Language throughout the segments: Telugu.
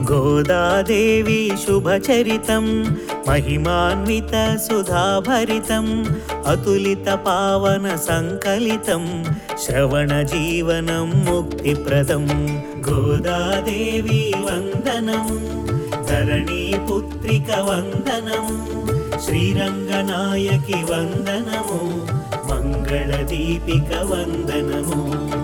గోదాదేవి శుభచరితం మహిమాన్విత సుధాభరితం అతులిత పావన సంకలితం శ్రవణ జీవనం ముక్తిప్రదం గోదాదేవి వందనం ధరణీ పుత్రిక వందనం శ్రీరంగనాయకి వందనము మంగళ దీపిక వందనము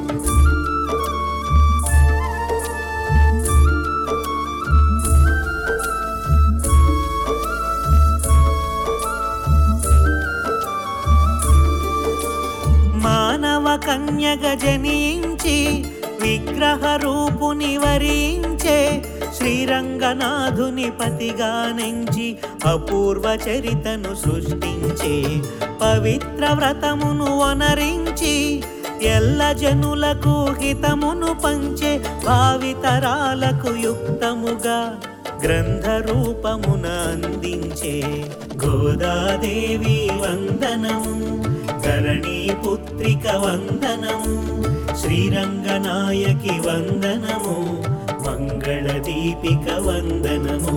మానవ కన్యగ జనించి విగ్రహ రూపుని వరించే శ్రీరంగనాథుని పతిగా నెంచి అపూర్వ చరితను సృష్టించే పవిత్ర వ్రతమును వనరించి ఎల్ల జనులకు హితమును పంచే భావితరాలకు యుక్తముగా గ్రంథ రూపమున అందించే గోదాదేవి వందనము ధరణీ పుత్రిక వందనము శ్రీరంగనాయకి వందనము మంగళ దీపిక వందనము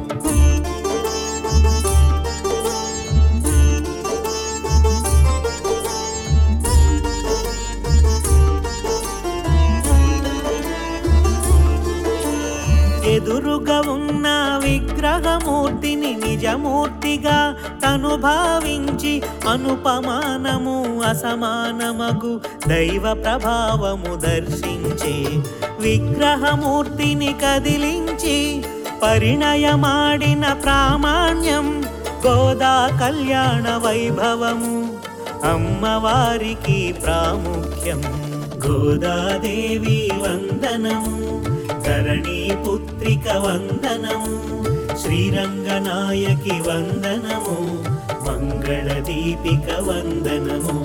ఎదురుగా ఉన్న విగ్రహమూర్తిని నిజమూర్తిగా తను భావించి అనుపమానము అసమానమగు దైవ ప్రభావము దర్శించే విగ్రహమూర్తిని కదిలించి పరిణయమాడిన ప్రామాణ్యం గోదా కళ్యాణ వైభవము అమ్మవారికి ప్రాముఖ్యం గోదాదేవి వందనము ధరణీ పుత్రిక వందనము శ్రీరంగనాయకి వందనము మంగళ దీపిక వందనము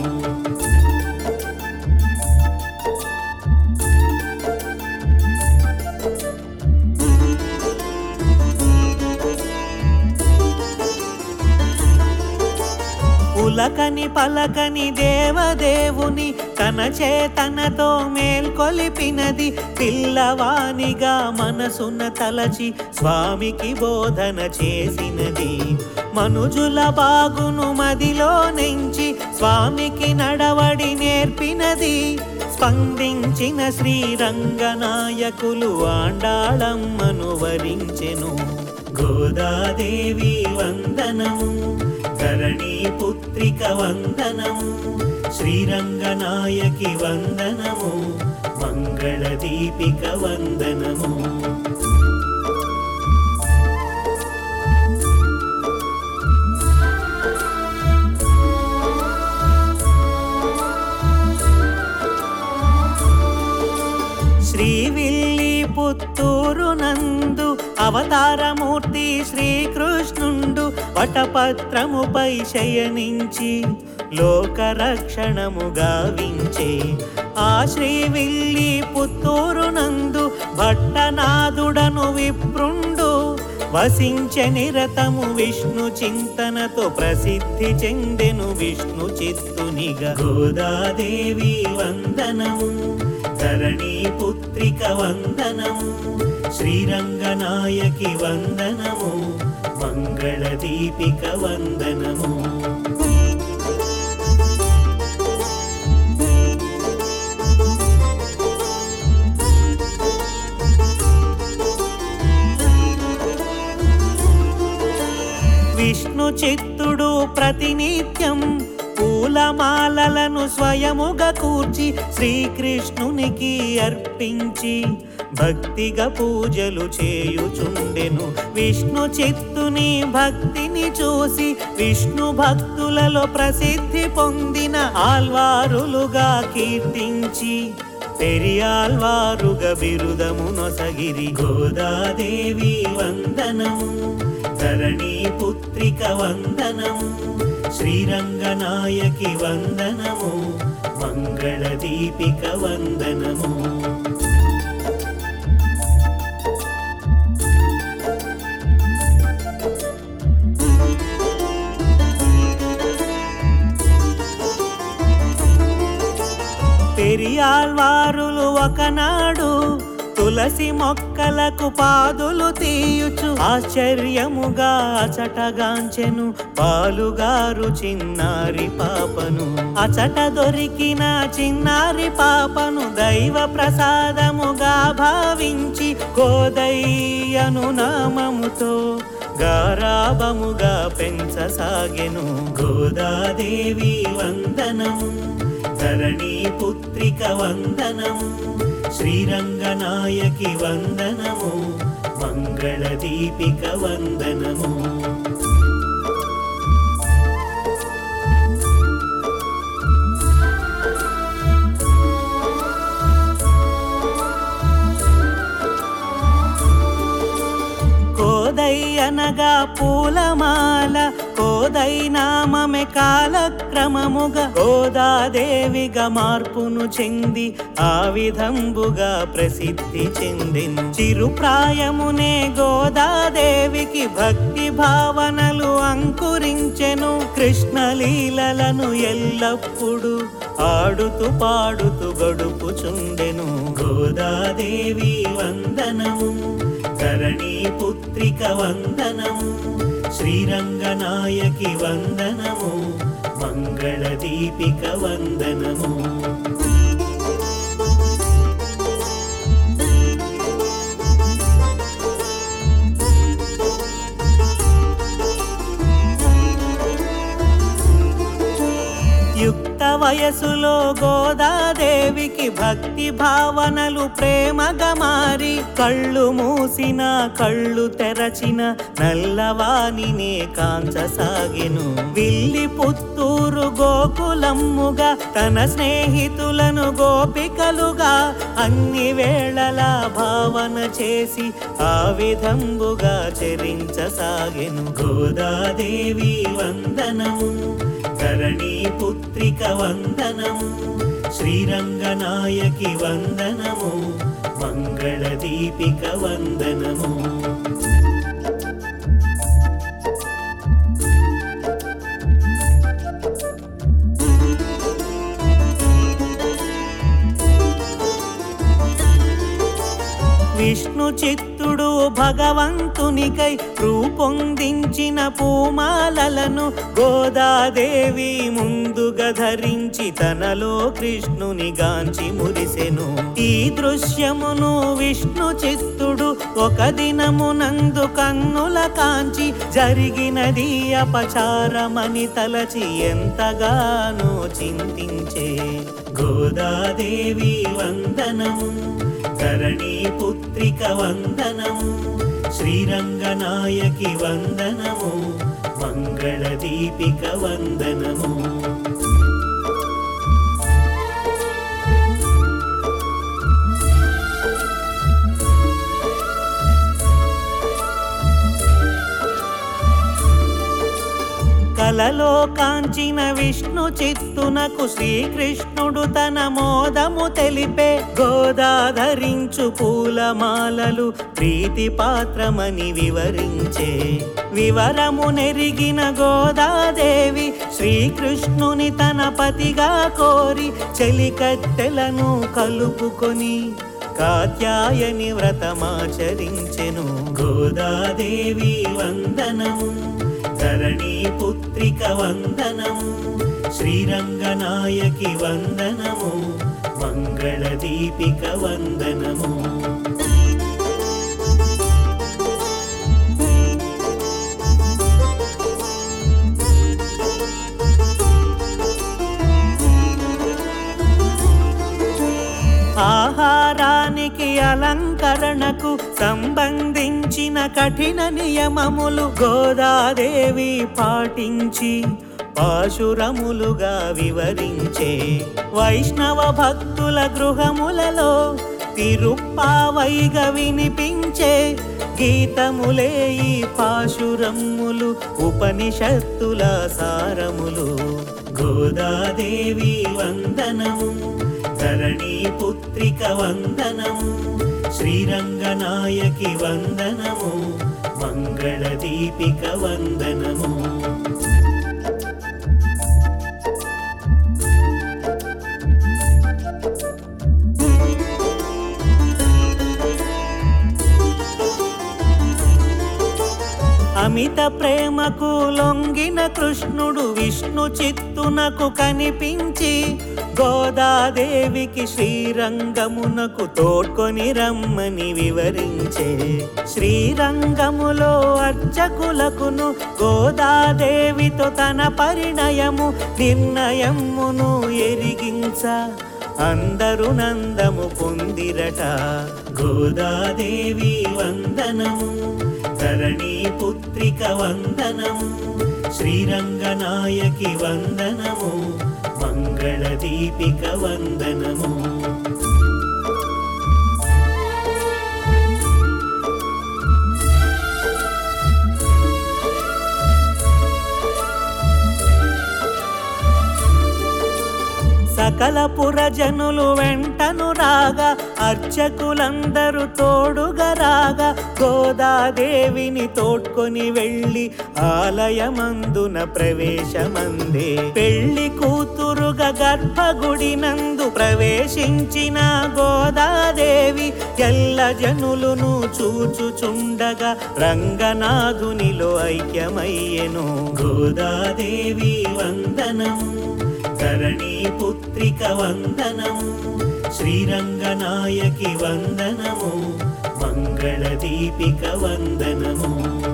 ఉలకని పలకని దేవదేవుని తన చేతనతో మేల్కొలిపినది పిల్లవానిగా మనసున తలచి స్వామికి బోధన చేసినది మనుజుల బాగును మదిలో నెంచి స్వామికి నడవడి నేర్పినది స్పందించిన శ్రీరంగనాయకులు ఆండాళమ్మను వరించెను గోదాదేవి వందనము ధరణీ పుత్రిక వందనము శ్రీరంగనాయకి వందనము మంగళ దీపిక వందనము శ్రీవిల్లి పుత్తూరు నందు అవతారమూర్తి శ్రీకృష్ణుండు వటపత్రముపై శయనించి లోకరక్షణము గావించే ఆ శ్రీవిల్లి పుత్తూరు నందు భట్టనాథుడను విప్రుండు వసించె నిరతము విష్ణు చింతనతో ప్రసిద్ధి చెందెను విష్ణు చిత్తునిగా గోదాదేవి వందనము ధరణీ పుత్రిక వందనము శ్రీరంగనాయకి వందనము మంగళ దీపిక వందనము విష్ణు చిత్తుడు ప్రతినిత్యం పూలమాలలను స్వయముగా కూర్చి శ్రీకృష్ణునికి అర్పించి భక్తిగా పూజలు చేయుచుండెను విష్ణు చిత్తుని భక్తిని చూసి విష్ణు భక్తులలో ప్రసిద్ధి పొందిన ఆల్వారులుగా కీర్తించి పెరియాల్వారుగా బిరుదము నొసగిరి గోదాదేవి వందనము ధరణీ పుత్రిక వందనము శ్రీరంగనాయకి వందనము మంగళ దీపిక వందనము పెరియాల్వారులు ఒకనాడు తులసి మొక్కలకు పాదులు తీయుచు ఆశ్చర్యముగా అచటగాంచెను పాలుగారు చిన్నారి పాపను అచట దొరికిన చిన్నారి పాపను దైవ ప్రసాదముగా భావించి కోదయ్యను నామముతో గారాబముగా పెంచసాగెను గోదాదేవి వందనము ధరణి పుత్రిక వందనము శ్రీరంగనాయకి వందనము మంగళ దీపిక వందనము కోదయ్యనగా పూలమాల కోదై నామమే కాలక్రమముగా గోదాదేవిగా మార్పును చెంది ఆ విధంబుగా ప్రసిద్ధి చెందిను చిరుప్రాయమునే గోదాదేవికి భక్తి భావనలు అంకురించెను కృష్ణలీలలను ఎల్లప్పుడూ ఆడుతూ పాడుతూ గడుపుచుండెను గోదాదేవి వందనము ధరణి పుత్రిక వందనము శ్రీరంగనాయకి వందనము మంగళ దీపిక వందనము యుక్త వయసులో గోదాదేవికి భక్తి భావనలు ప్రేమగా మారి కళ్ళు మూసిన కళ్ళు తెరచిన నల్లవానినే కాంచసాగెను విల్లి పుత్తూరు గోకులమ్ముగా తన స్నేహితులను గోపికలుగా అన్ని వేళలా భావన చేసి ఆ విధంబుగా చరించసాగెను గోదాదేవి వందనము ధరణి పుత్రిక వందనము శ్రీరంగనాయకి వందనము మంగళ దీపిక వందనము విష్ణు చిత్తుడు భగవంతునికై రూపొందించిన పూమాలలను గోదాదేవి ముందుగా ధరించి తనలో కృష్ణుని గాంచి మురిసెను ఈ దృశ్యమును విష్ణు చిత్తుడు ఒక దినమునందు కన్నుల కాంచి జరిగినది అపచారమని తలచి ఎంతగానో చింతించే గోదాదేవి వందనము ధరణి పుత్రిక వందనము శ్రీరంగనాయకి వందనము మంగళ దీపిక వందనము కలలో కాంచిన విష్ణు చిత్తునకు శ్రీకృష్ణుడు తన మోదము తెలిపే గోదాధరించు పూలమాలలు ప్రీతి పాత్రమని వివరించే వివరము నెరిగిన గోదాదేవి శ్రీకృష్ణుని తన పతిగా కోరి చెలికత్తెలను కలుపుకొని కాత్యాయని వ్రతమాచరించెను గోదాదేవి వందనము ధరణి పుత్రిక వందనము శ్రీరంగనాయకి వందనము మంగళ దీపిక వందనము ఆహారానికి అలంకరణకు సంబంధించిన కఠిన నియమములు గోదాదేవి పాటించి పాశురములుగా వివరించే వైష్ణవ భక్తుల గృహములలో తిరుప్పావైగా వినిపించే గీతములే ఈ పాశురమ్ములు ఉపనిషత్తుల సారములు గోదాదేవి వందనము ధరణి పుత్రిక వందనము శ్రీరంగనాయకి వందనము మంగళ దీపిక వందనము అమిత ప్రేమకు లొంగిన కృష్ణుడు విష్ణు చిత్తునకు కనిపించి గోదాదేవికి శ్రీరంగమునకు తోడ్కొని రమ్మని వివరించే శ్రీరంగములో అర్చకులకును గోదాదేవితో తన పరిణయము నిర్ణయమును ఎరిగించ అందరు నందము పొందిరట గోదాదేవి వందనము ధరణీ పుత్రిక వందనము శ్రీరంగనాయకి వందనము మంగళ దీపిక వందనము సకల పురజనులు వెంటను రాగా అర్చకులందరూ తోడుగా రాగా గోదాదేవిని తోడ్కొని వెళ్ళి ఆలయమందున ప్రవేశమందే పెళ్లి కూతురుగా గర్భగుడి నందు ప్రవేశించిన గోదాదేవి ఎల్ల జనులును చూచుచుండగా రంగనాథునిలో ఐక్యమయ్యెను గోదాదేవి వందనము ధరణీ పుత్రిక వందనము శ్రీరంగనాయకి వందనము మంగళ దీపిక వందనము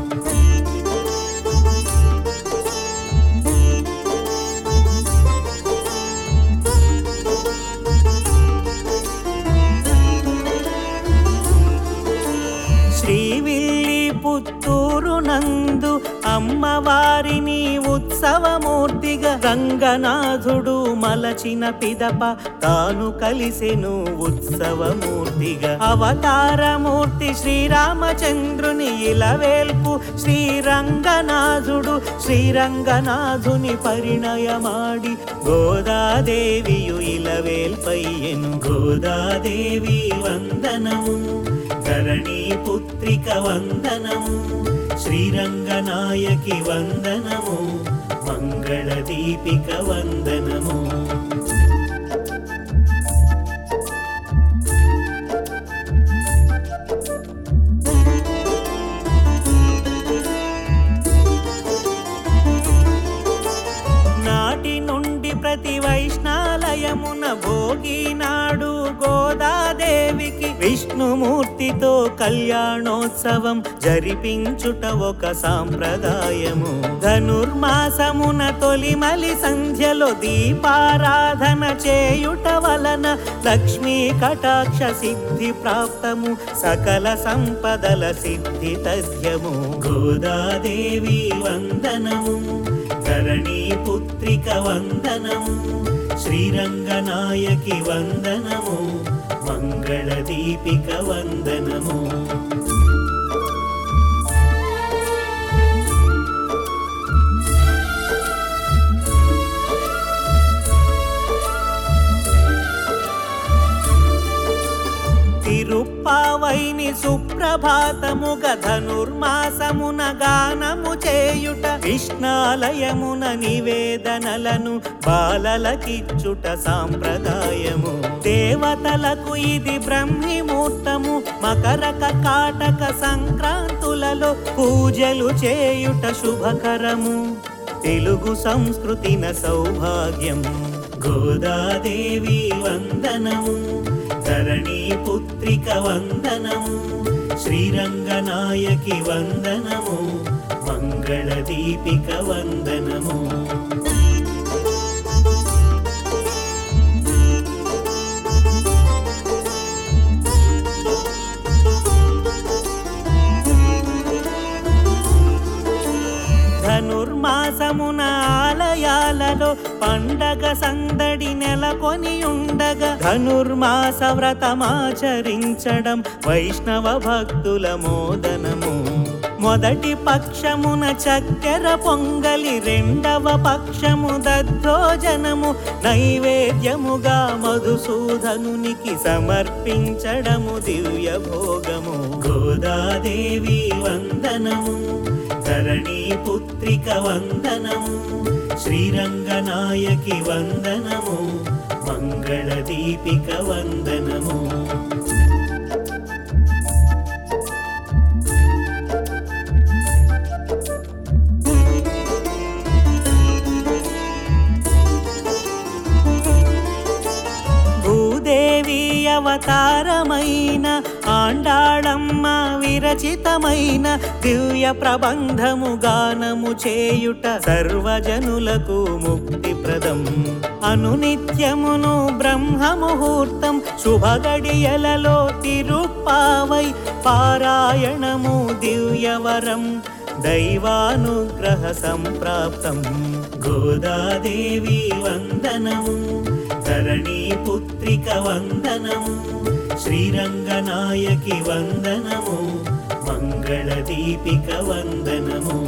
శ్రీవిల్లి పుత్తూరు నందు అమ్మవారిని ఉత్సవమూర్తిగా రంగనాథుడు మలచిన పిదప తాను కలిసెను ఉత్సవమూర్తిగా అవతారమూర్తి శ్రీరామచంద్రుని ఇలవేల్పు శ్రీరంగనాథుడు శ్రీరంగనాథుని పరిణయమాడి గోదాదేవియు ఇలవేల్పయ్యెను గోదాదేవి వందనము ధరణీ పుత్రిక వందనము శ్రీరంగనాయకి వందనము మంగళ దీపిక వందనము నాటి నుండి ప్రతి వైష్ణాలయమున భోగి నాడు గోదాదేవికి విష్ణుమూర్తితో కళ్యాణోత్సవం జరిపించుట ఒక సాంప్రదాయము ధనుర్మాసమున తొలిమలి సంధ్యలో దీపారాధన చేయుట వలన లక్ష్మీ కటాక్ష సిద్ధి ప్రాప్తము సకల సంపదల సిద్ధి తథ్యము గోదాదేవి వందనము ధరణీ పుత్రిక వందనము శ్రీరంగనాయకి వందనము మంగళ దీపిక వందనము తిరుప్పావైని సుప్రభాతముగ ధనుర్మాసమున గానము చేయుట కృష్ణాలయమున నివేదనలను బాలలకిచ్చుట సాంప్రదాయము దేవతలకు ఇది బ్రహ్మిముహూర్తము మకరక కాటక సంక్రాంతులలో పూజలు చేయుట శుభకరము తెలుగు సంస్కృతిన సౌభాగ్యం గోదాదేవి వందనము ధరణీ పుత్రిక వందనము శ్రీరంగనాయకి వందనము మంగళ దీపిక వందనము ధనుర్మాసమున ఆలయాలలో పండగ సందడి నెలకొని ఉండగా ధనుర్మాస వ్రతమాచరించడం వైష్ణవ భక్తుల మోదనము మొదటి పక్షమున చక్కెర పొంగలి రెండవ పక్షము దద్దోజనము నైవేద్యముగా మధుసూదనునికి సమర్పించడము దివ్య భోగము గోదాదేవి వందనము ధరణీ పుత్రిక వందనము శ్రీరంగనాయకి వందనము మంగళ దీపిక వందనము అవతారమైన ఆండాళమ్మ విరచితమైన దివ్య ప్రబంధము గానము చేయుట సర్వజనులకు ముక్తిప్రదం అనునిత్యమును బ్రహ్మ ముహూర్తం శుభగడియలలో తిరుప్పావై పారాయణము దివ్యవరం దైవానుగ్రహ సంప్రాప్తం గోదాదేవి వందనము ధరణీ పుత్రిక వందనము శ్రీరంగనాయకి వందనము మంగళదీపిక వందనము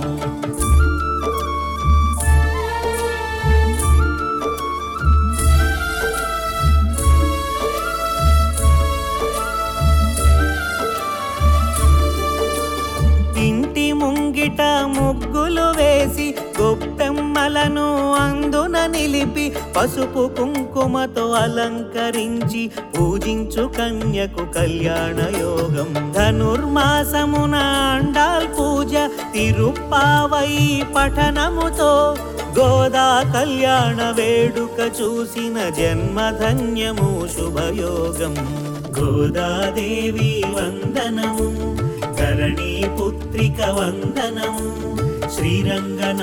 ఇంటి ముంగిట ముగ్గులు వేసి గొప్పెమ్మలను అందున నిలిపి పసుపు కుంకుమతో అలంకరించి పూజించు కన్యకు కళ్యాణ యోగం ధనుర్మాసమున అండాల్ పూజ తిరుప్పావై పఠనముతో గోదా కళ్యాణ వేడుక చూసిన జన్మధన్యము శుభయోగం గోదాదేవి వందనము ధరణీ పుత్రిక వందనము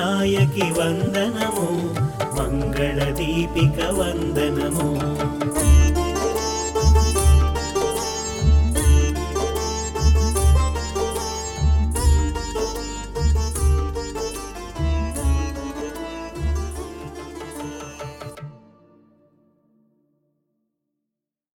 శ్రీరంగనాయకి వందనము మంగళదీపిక వందనము